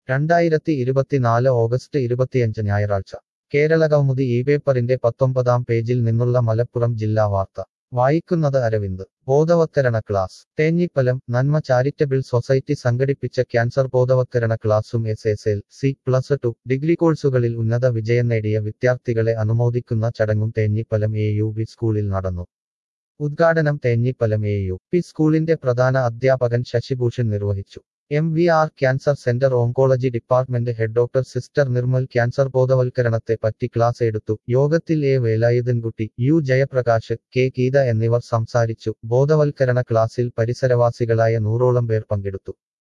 രണ്ടായിരത്തി ഇരുപത്തിനാല് ഓഗസ്റ്റ് ഇരുപത്തിയഞ്ച് ഞായറാഴ്ച കേരള കൗമുദി ഈ പേപ്പറിന്റെ പത്തൊമ്പതാം പേജിൽ നിന്നുള്ള മലപ്പുറം ജില്ലാ വാർത്ത വായിക്കുന്നത് അരവിന്ദ് ബോധവത്കരണ ക്ലാസ് തേഞ്ഞിപ്പലം നന്മ ചാരിറ്റബിൾ സൊസൈറ്റി സംഘടിപ്പിച്ച ക്യാൻസർ ബോധവത്കരണ ക്ലാസും S S L C plus two degree കോഴ്സുകളിൽ ഉന്നത വിജയം നേടിയ വിദ്യാർത്ഥികളെ അനുമോദിക്കുന്ന ചടങ്ങും തേഞ്ഞിപ്പലം എ യു ബി സ്കൂളിൽ നടന്നു ഉദ്ഘാടനം തേഞ്ഞിപ്പലം എ യു പി സ്കൂളിന്റെ പ്രധാന അധ്യാപകൻ ശശിഭൂഷൺ നിർവഹിച്ചു M V R cancer centre oncology department head doctor sister Nirmal cancer ബോധവൽക്കരണത്തെ പറ്റി ക്ലാസ് എടുത്തു യോഗത്തിൽ A Velayudhankutty U Jayaprakash K Geetha എന്നിവർ സംസാരിച്ചു ബോധവൽക്കരണ ക്ലാസ്സിൽ പരിസരവാസികളായ നൂറോളം പേർ പങ്കെടുത്തു